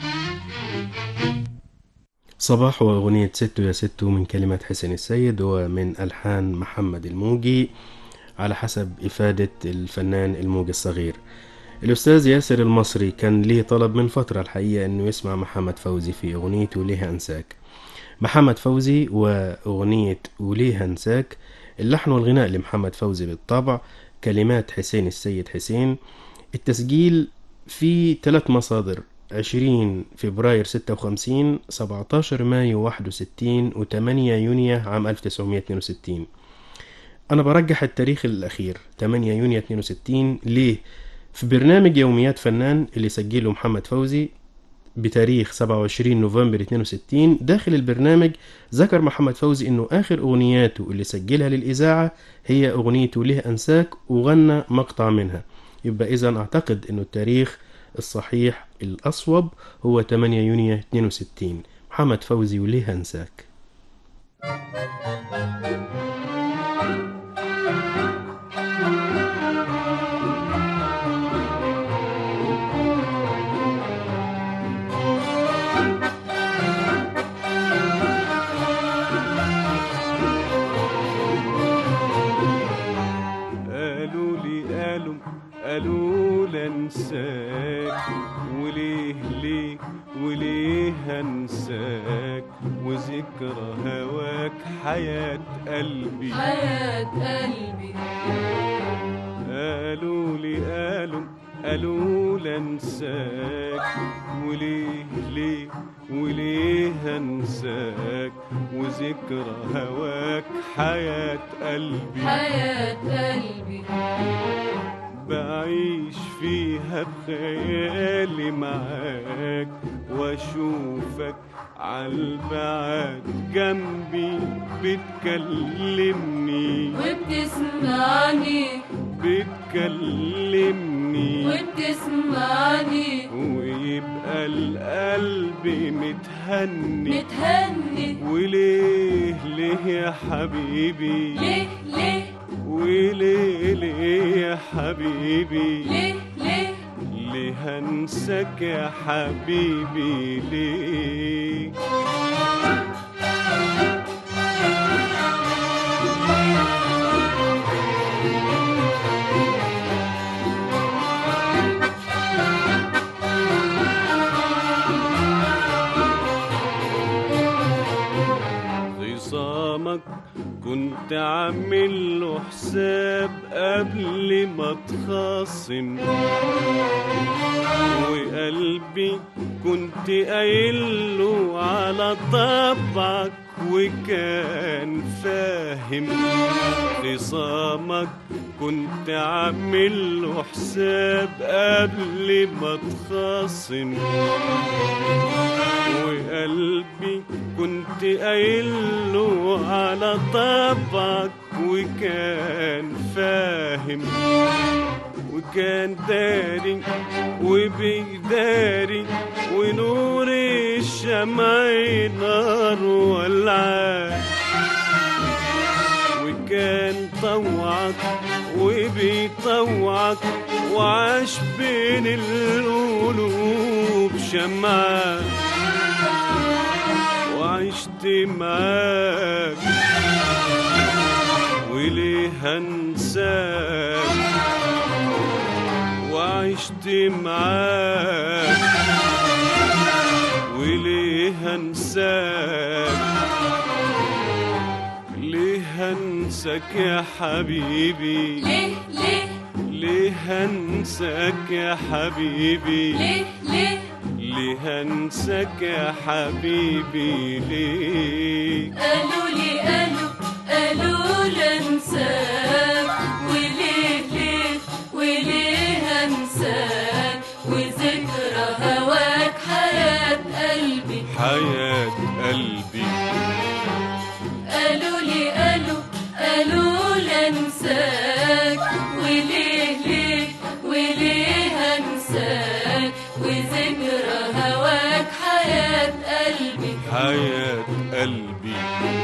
صباح وأغنية ستو يا ستو من كلمات حسين السيد ومن ألحان محمد الموجي على حسب إفادة الفنان الموجي الصغير الأستاذ ياسر المصري كان ليه طلب من فترة الحقيقة أنه يسمع محمد فوزي في أغنيته ليه أنساك محمد فوزي وأغنية وليه أنساك اللحن والغناء لمحمد فوزي بالطبع كلمات حسين السيد حسين التسجيل في ثلاث مصادر 20 فبراير 56 17 مايو 61 و8 يونيو عام 1962 أنا برجح التاريخ الأخير 8 يونيو 62 ليه؟ في برنامج يوميات فنان اللي سجله محمد فوزي بتاريخ 27 نوفمبر 62 داخل البرنامج ذكر محمد فوزي انه اخر اغنياته اللي سجلها للاذاعه هي اغنيته ليه انساك وغنى مقطع منها يبقى اذا اعتقد انه التاريخ الصحيح الاصوب هو 8 يونيو 62 محمد فوزي وليه انساك قالوا لي قالوا قالوا لانساك وليه ليه وليه هنساك وذكرى هواك حياة قلبي حياة قلبي قالوا لي قالوا قالوا لانساك وليه ليه وليه هنساك وذكرى هواك حياة قلبي حياة قلبي بعيش فيها بخيالي معاك واشوفك عالبعد جنبي بتكلمني وبتسمعني بتكلمني وبتسمعني ويبقى القلب متهني متهني وليه ليه يا حبيبي ليه ليه وليه ليه يا حبيبي ليه ليه ليه هنساك يا حبيبي ليه خصامك كنت عامل له حساب قبل ما تخاصم وقلبي كنت قايل له على طبعك وكان فاهم خصامك كنت عامل له حساب قبل ما تخاصم وقلبي كنت قايل له على طبعك وكان فاهم وكان داري وبيداري ونور الشمع نار ولعان وكان طوعك وبيطوعك وعاش بين القلوب شمعان وعشت معاك وليه هنساك وعشت معاك وليه هنساك ليه هنساك يا حبيبي ليه ليه ليه هنساك يا حبيبي ليه ليه ليه هنساك يا حبيبي ليه قالوا لي قالوا قالوا لانساك وليه ليه وليه هنساك وذكرى هواك حياة قلبي حياة قلبي هواك وذكرى هواك حياة قلبي حياة قلبي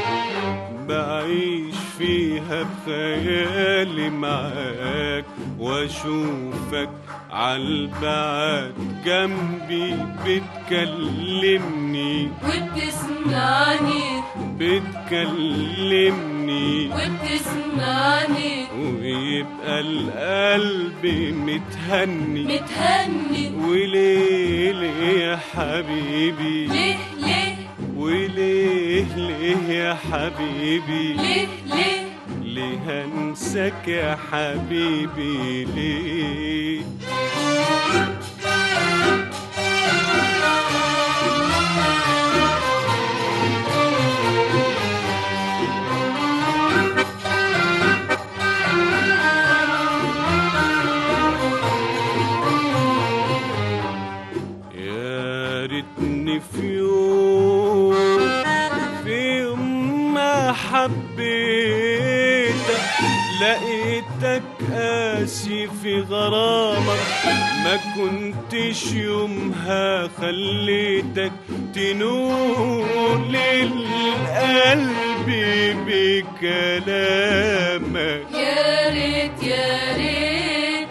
بعيش فيها بخيالي معاك واشوفك عالبعد جنبي بتكلمني وبتسمعني بتكلمني وبتسمعني ويبقى القلب متهني متهني وليه ليه يا حبيبي ليه ليه وليه ليه يا حبيبي ليه ليه ليه هنساك يا حبيبي ليه يا ريتني في يوم في يوم ما حبيتك لقيتك قاسي في غرامك ما كنتش يومها خليتك تنول القلب بكلامك يا ريت يا ريت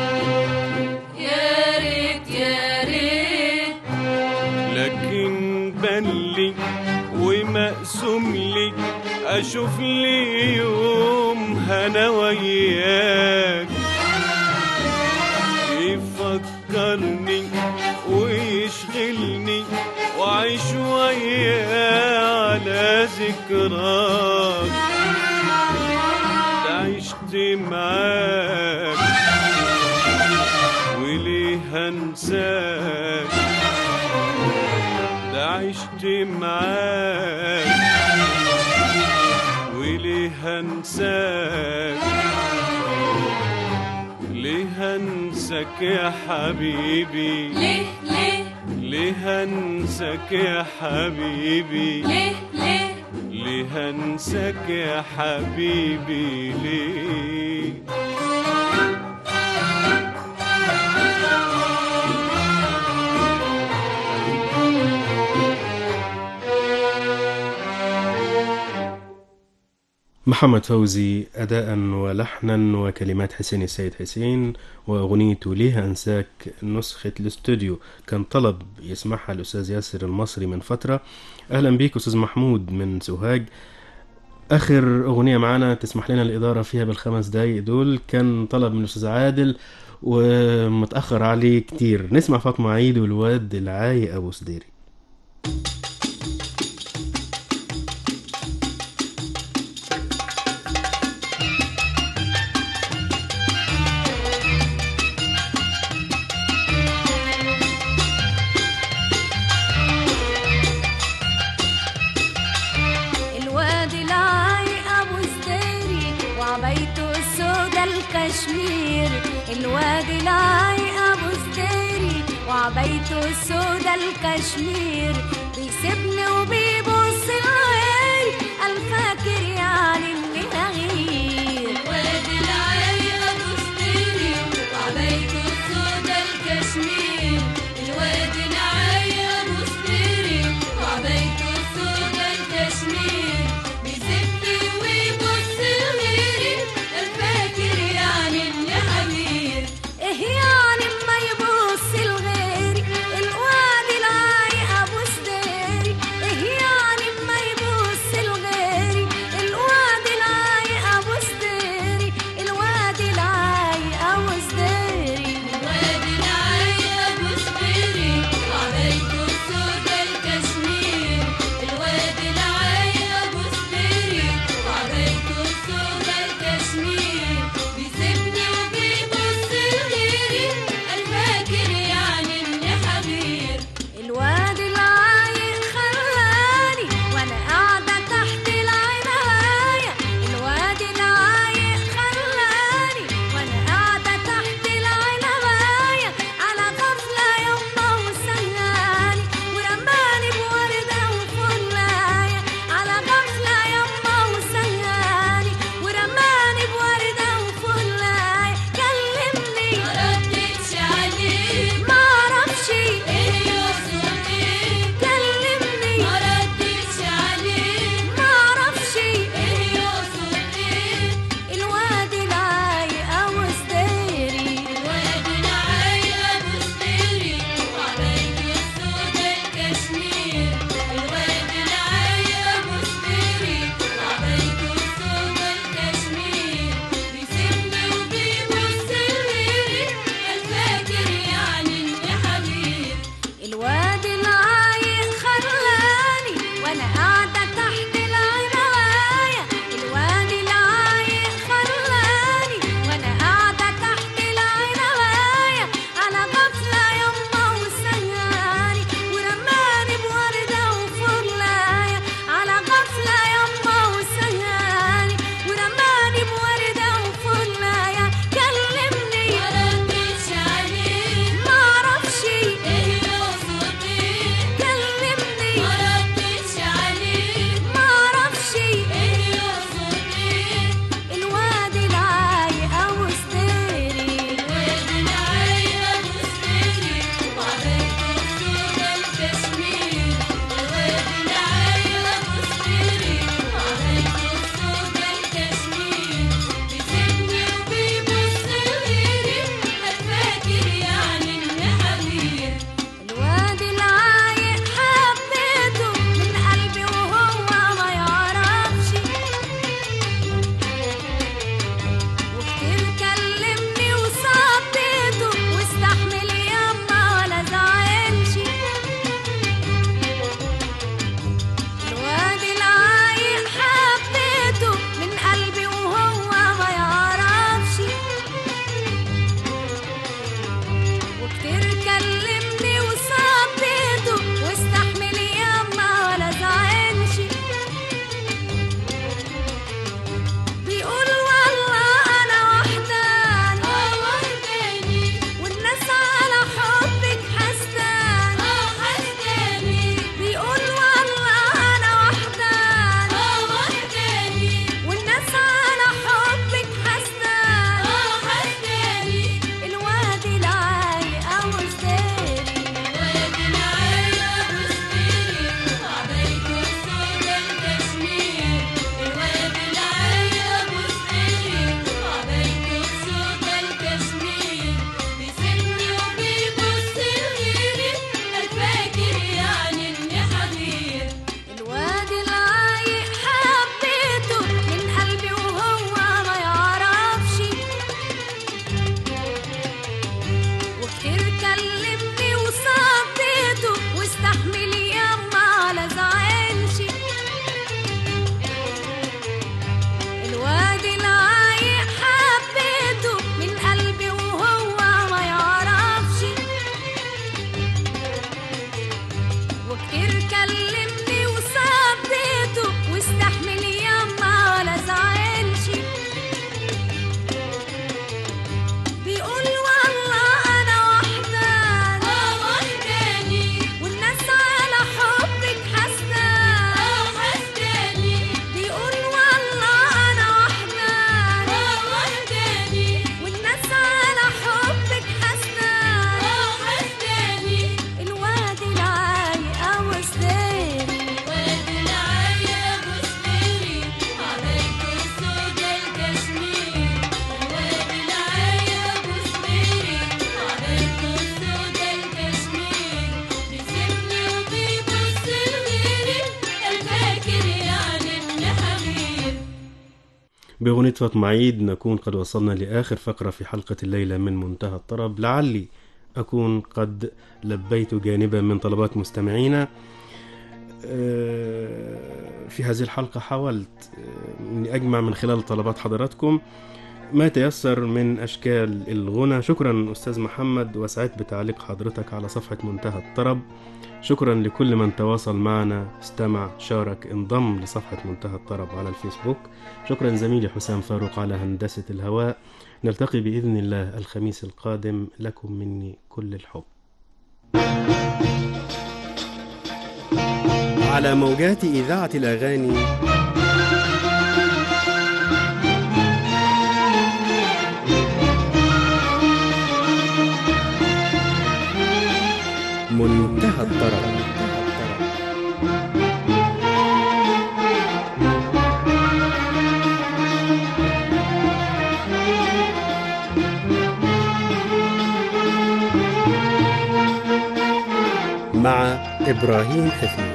يا ريت يا ريت لكن بنلي ومقسوم لي اشوف لي يوم هنا وياك يفكرني ويشغلني واعيش وياه على ذكراك ده عشت معاك وليه هنساك ده عشت معاك وليه هنساك ليه هنساك يا حبيبي ليه ليه ليه هنساك يا حبيبي ليه ليه ليه هنساك يا حبيبي ليه محمد فوزي أداء ولحنا وكلمات حسين السيد حسين وأغنيته ليه أنساك نسخة الاستوديو كان طلب يسمعها الأستاذ ياسر المصري من فترة أهلا بيك أستاذ محمود من سوهاج آخر أغنية معانا تسمح لنا الإدارة فيها بالخمس دقايق دول كان طلب من الأستاذ عادل ومتأخر عليه كتير نسمع فاطمة عيد والواد العاي أبو سديري الواد العايق ابو سديري وعبيته السودا الكشمير الواد العايق ابو سديري وعبيته السودا الكشمير بيسيبني وبيبص لغيري الفاكر يعني اني هغير الواد العايق ابو سديري وعبيته السودا الكشمير الواد العايق ابو سديري وعبيته السودا الكشمير بيسيبني ويبص لغيري الفاكر يعني اني حبير ايه يعني اما يبص لغيري الواد العايق ابو سديري ايه يعني بأغنية فاطمة عيد نكون قد وصلنا لآخر فقرة في حلقة الليلة من منتهى الطرب لعلي أكون قد لبيت جانبا من طلبات مستمعينا آه، في هذه الحلقة حاولت آه، أني أجمع من خلال طلبات حضراتكم ما تيسر من أشكال الغنى شكرا أستاذ محمد وسعدت بتعليق حضرتك على صفحة منتهى الطرب شكرا لكل من تواصل معنا استمع شارك انضم لصفحة منتهى الطرب على الفيسبوك شكرا زميلي حسام فاروق على هندسة الهواء نلتقي بإذن الله الخميس القادم لكم مني كل الحب على موجات إذاعة الأغاني منتهى الطرب مع إبراهيم حفيظ